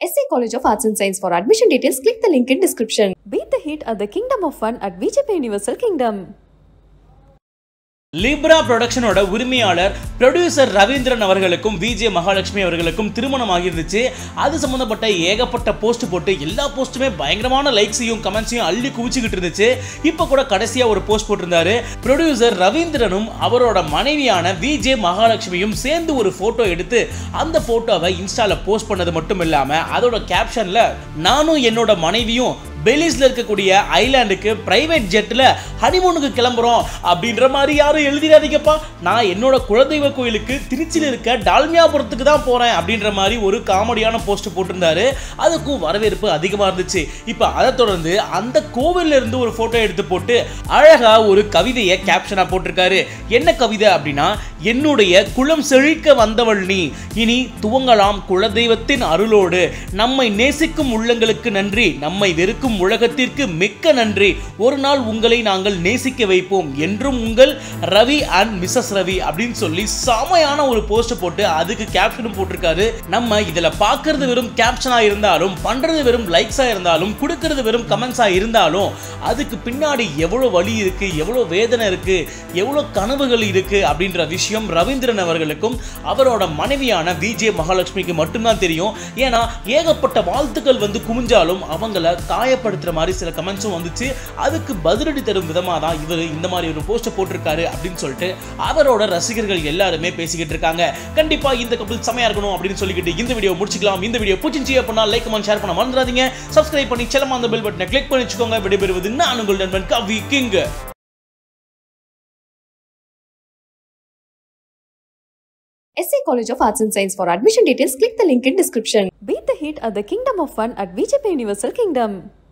SA College of Arts and Science. For admission details, click the link in description. Beat the heat at the Kingdom of Fun at VJP Universal Kingdom. Libra ப்ரொடக்ஷனோட உரிமையாளர் producer Ravindran அவர்களுக்கும் VJ Mahalakshmi அவர்களுக்கும் திருமணம் ஆகியிருந்துச்சு அது சம்மந்தப்பட்ட ஏகப்பட்ட post போட்டு எல்லா போஸ்ட்டுமே பயங்கரமான லைக்ஸையும் கமெண்ட்ஸையும் அள்ளி குவிச்சுக்கிட்டு இருந்துச்சு இப்போ கூட கடைசியாக ஒரு போஸ்ட் போட்டிருந்தாரு ப்ரொடியூசர் ரவீந்திரனும் அவரோட மனைவியான விஜே மகாலட்சுமியும் சேர்ந்து ஒரு ஃபோட்டோ எடுத்து அந்த ஃபோட்டோவை இன்ஸ்டால போஸ்ட் பண்ணது மட்டும் இல்லாமல் அதோட கேப்ஷனில் நானும் என்னோட மனைவியும் பெலிஸ்ல இருக்கக்கூடிய ஐலாண்டுக்கு பிரைவேட் ஜெட்ல ஹனிமூனுக்கு கிளம்புறோம் அப்படின்ற மாதிரி யாரும் எழுதிடாதீங்கப்பா நான் என்னோட குலதெய்வ கோயிலுக்கு திருச்சியில் இருக்க டால்மியாபுரத்துக்கு தான் போறேன் அப்படின்ற மாதிரி ஒரு காமெடியான போஸ்ட் போட்டிருந்தாரு அதுக்கும் வரவேற்பு அதிகமாக இருந்துச்சு இப்போ அதை தொடர்ந்து அந்த கோவில்ல இருந்து ஒரு போட்டோ எடுத்து போட்டு அழகா ஒரு கவிதையை கேப்ஷனா போட்டிருக்காரு என்ன கவிதை அப்படின்னா என்னுடைய குளம் செழிக்க வந்தவள் நீ இனி துவங்கலாம் குலதெய்வத்தின் அருளோடு நம்மை நேசிக்கும் உள்ளங்களுக்கு நன்றி நம்மை வெறுக்கும் உலகத்திற்கு மிக்க நன்றி ஒரு நாள் உங்களை நாங்கள் நேசிக்க வைப்போம் என்றும் உங்கள் ரவி அண்ட் மிஸ்ஸஸ் ரவி அப்படின்னு சொல்லி செமையான ஒரு போஸ்ட் போட்டு அதுக்கு கேப்ஷனும் போட்டிருக்காரு நம்ம இதுல பார்க்கிறது வெறும் கேப்ஷனா இருந்தாலும் பண்றது வெறும் லைக்ஸா இருந்தாலும் கொடுக்கிறது வெறும் கமெண்ட்ஸா இருந்தாலும் அதுக்கு பின்னாடி எவ்வளவு வலி இருக்கு எவ்வளவு வேதனை இருக்கு எவ்வளவு கனவுகள் இருக்கு அப்படின்ற விஷயம் ரவீந்திரன் அவர்களுக்கும் அவரோட மனைவியான விஜே மகாலட்சுமிக்கு மட்டும்தான் தெரியும் ஏன்னா ஏகப்பட்ட வாழ்த்துக்கள் வந்து குமிஞ்சாலும் அவங்கள காயப்படுத்துற மாதிரி சில கமெண்ட்ஸும் வந்துச்சு அதுக்கு பதிலடி தரும் விதமாக தான் இவர் இந்த மாதிரி ஒரு போஸ்டர் போட்டிருக்காரு அப்படின்னு சொல்லிட்டு அவரோட ரசிகர்கள் எல்லாருமே பேசிக்கிட்டு இருக்காங்க கண்டிப்பா இந்த கப்பல் செமையா இருக்கணும் அப்படின்னு சொல்லிக்கிட்டு இந்த வீடியோ முடிச்சுக்கலாம் இந்த வீடியோ பிடிச்சிருந்துச்சி அப்படின்னா லைக் கமெண்ட் ஷேர் பண்ண மறந்துடாதீங்க சப்ஸ்கிரைப் பண்ணி செல்லமா அந்த பெல் பட்டனை கிளிக் பண்ணி வச்சுக்கோங்க விடைபெறுவது நான் உங்கள் நண்பன் Kavi king SA College of Arts and Science. For admission details, click the link in description. Beat the heat at the Kingdom of Fun at VJP Universal Kingdom.